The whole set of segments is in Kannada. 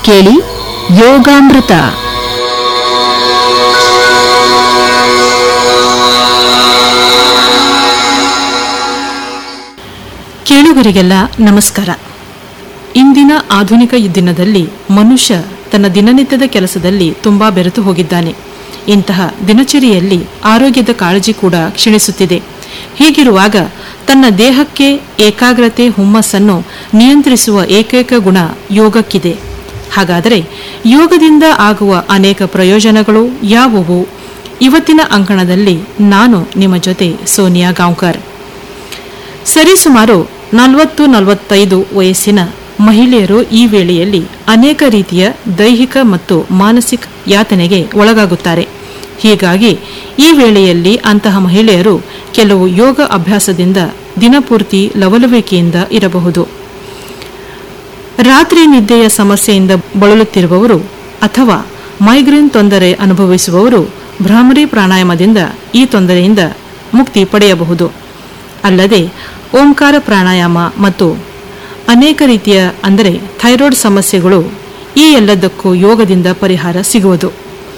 ಕೇಳಿ ಯೋಗಾಮೃತ ಕೇಳುಗರಿಗೆಲ್ಲ ನಮಸ್ಕಾರ ಇಂದಿನ ಆಧುನಿಕ ದಿನದಲ್ಲಿ ಮನುಷ್ಯ ತನ್ನ ದಿನನಿತ್ಯದ ಕೆಲಸದಲ್ಲಿ ತುಂಬಾ ಬೆರೆತು ಹೋಗಿದ್ದಾನೆ ಇಂತಹ ದಿನಚರಿಯಲ್ಲಿ ಆರೋಗ್ಯದ ಕಾಳಜಿ ಕೂಡ ಕ್ಷೀಣಿಸುತ್ತಿದೆ ಹೀಗಿರುವಾಗ ತನ್ನ ದೇಹಕ್ಕೆ ಏಕಾಗ್ರತೆ ಹುಮ್ಮಸ್ಸನ್ನು ನಿಯಂತ್ರಿಸುವ ಏಕೈಕ ಗುಣ ಯೋಗಕ್ಕಿದೆ ಹಾಗಾದರೆ ಯೋಗದಿಂದ ಆಗುವ ಅನೇಕ ಪ್ರಯೋಜನಗಳು ಯಾವುವು ಇವತ್ತಿನ ಅಂಕಣದಲ್ಲಿ ನಾನು ನಿಮ್ಮ ಜೊತೆ ಸೋನಿಯಾ ಗಾಂವ್ಕರ್ ಸರಿಸುಮಾರು ನಲವತ್ತು ನಲವತ್ತೈದು ವಯಸ್ಸಿನ ಮಹಿಳೆಯರು ಈ ವೇಳೆಯಲ್ಲಿ ಅನೇಕ ರೀತಿಯ ದೈಹಿಕ ಮತ್ತು ಮಾನಸಿಕ ಯಾತನೆಗೆ ಒಳಗಾಗುತ್ತಾರೆ ಹೀಗಾಗಿ ಈ ವೇಳೆಯಲ್ಲಿ ಅಂತಹ ಮಹಿಳೆಯರು ಕೆಲವು ಯೋಗ ಅಭ್ಯಾಸದಿಂದ ದಿನಪೂರ್ತಿ ಲವಲವಿಕೆಯಿಂದ ಇರಬಹುದು ರಾತ್ರಿ ನಿದ್ದೆಯ ಸಮಸ್ಯೆಯಿಂದ ಬಳಲುತ್ತಿರುವವರು ಅಥವಾ ಮೈಗ್ರೇನ್ ತೊಂದರೆ ಅನುಭವಿಸುವವರು ಭ್ರಾಮರಿ ಪ್ರಾಣಾಯಾಮದಿಂದ ಈ ತೊಂದರೆಯಿಂದ ಮುಕ್ತಿ ಪಡೆಯಬಹುದು ಅಲ್ಲದೆ ಓಂಕಾರ ಪ್ರಾಣಾಯಾಮ ಮತ್ತು ಅನೇಕ ರೀತಿಯ ಅಂದರೆ ಥೈರಾಯ್ಡ್ ಸಮಸ್ಯೆಗಳು ಈ ಎಲ್ಲದಕ್ಕೂ ಯೋಗದಿಂದ ಪರಿಹಾರ ಸಿಗುವುದು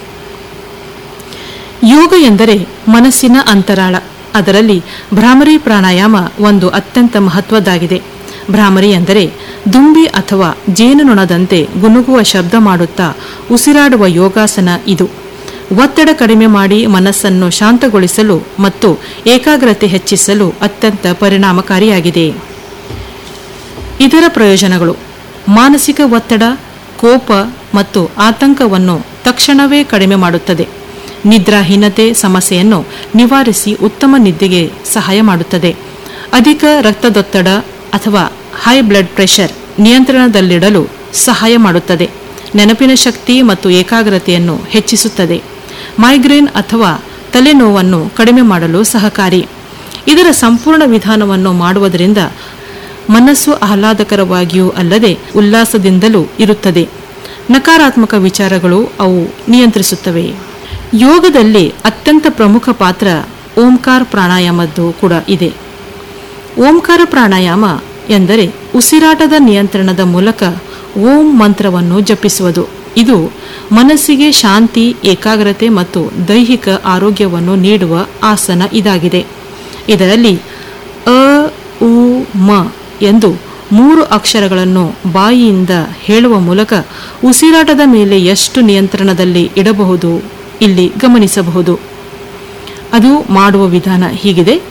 ಯೋಗ ಎಂದರೆ ಮನಸ್ಸಿನ ಅಂತರಾಳ ಅದರಲ್ಲಿ ಭ್ರಾಮರಿ ಪ್ರಾಣಾಯಾಮ ಒಂದು ಅತ್ಯಂತ ಮಹತ್ವದ್ದಾಗಿದೆ ಭ್ರಾಮರಿ ಎಂದರೆ ದುಂಬಿ ಅಥವಾ ಜೇನುನೊಣದಂತೆ ಗುನುಗುವ ಶಬ್ದ ಮಾಡುತ್ತಾ ಉಸಿರಾಡುವ ಯೋಗಾಸನ ಇದು ಒತ್ತಡ ಕಡಿಮೆ ಮಾಡಿ ಮನಸ್ಸನ್ನು ಶಾಂತಗೊಳಿಸಲು ಮತ್ತು ಏಕಾಗ್ರತೆ ಹೆಚ್ಚಿಸಲು ಅತ್ಯಂತ ಪರಿಣಾಮಕಾರಿಯಾಗಿದೆ ಇದರ ಪ್ರಯೋಜನಗಳು ಮಾನಸಿಕ ಒತ್ತಡ ಕೋಪ ಮತ್ತು ಆತಂಕವನ್ನು ತಕ್ಷಣವೇ ಕಡಿಮೆ ಮಾಡುತ್ತದೆ ನಿದ್ರಾಹೀನತೆ ಸಮಸ್ಯೆಯನ್ನು ನಿವಾರಿಸಿ ಉತ್ತಮ ನಿದ್ದೆಗೆ ಸಹಾಯ ಮಾಡುತ್ತದೆ ಅಧಿಕ ರಕ್ತದೊತ್ತಡ ಅಥವಾ ಹೈ ಬ್ಲಡ್ ಪ್ರೆಷರ್ ನಿಯಂತ್ರಣದಲ್ಲಿಡಲು ಸಹಾಯ ಮಾಡುತ್ತದೆ ನೆನಪಿನ ಶಕ್ತಿ ಮತ್ತು ಏಕಾಗ್ರತೆಯನ್ನು ಹೆಚ್ಚಿಸುತ್ತದೆ ಮೈಗ್ರೇನ್ ಅಥವಾ ತಲೆನೋವನ್ನು ಕಡಿಮೆ ಮಾಡಲು ಸಹಕಾರಿ ಇದರ ಸಂಪೂರ್ಣ ವಿಧಾನವನ್ನು ಮಾಡುವುದರಿಂದ ಮನಸ್ಸು ಆಹ್ಲಾದಕರವಾಗಿಯೂ ಅಲ್ಲದೆ ಉಲ್ಲಾಸದಿಂದಲೂ ಇರುತ್ತದೆ ನಕಾರಾತ್ಮಕ ವಿಚಾರಗಳು ಅವು ನಿಯಂತ್ರಿಸುತ್ತವೆ ಯೋಗದಲ್ಲಿ ಅತ್ಯಂತ ಪ್ರಮುಖ ಪಾತ್ರ ಓಂಕಾರ ಪ್ರಾಣಾಯಾಮದ್ದು ಕೂಡ ಇದೆ ಓಂಕಾರ ಪ್ರಾಣಾಯಾಮ ಎಂದರೆ ಉಸಿರಾಟದ ನಿಯಂತ್ರಣದ ಮೂಲಕ ಓಂ ಮಂತ್ರವನ್ನು ಜಪಿಸುವುದು ಇದು ಮನಸ್ಸಿಗೆ ಶಾಂತಿ ಏಕಾಗ್ರತೆ ಮತ್ತು ದೈಹಿಕ ಆರೋಗ್ಯವನ್ನು ನೀಡುವ ಆಸನ ಇದಾಗಿದೆ ಇದರಲ್ಲಿ ಅ ಉ ಮ ಎಂದು ಮೂರು ಅಕ್ಷರಗಳನ್ನು ಬಾಯಿಯಿಂದ ಹೇಳುವ ಮೂಲಕ ಉಸಿರಾಟದ ಮೇಲೆ ಎಷ್ಟು ನಿಯಂತ್ರಣದಲ್ಲಿ ಇಡಬಹುದು ಇಲ್ಲಿ ಗಮನಿಸಬಹುದು ಅದು ಮಾಡುವ ವಿಧಾನ ಹೀಗಿದೆ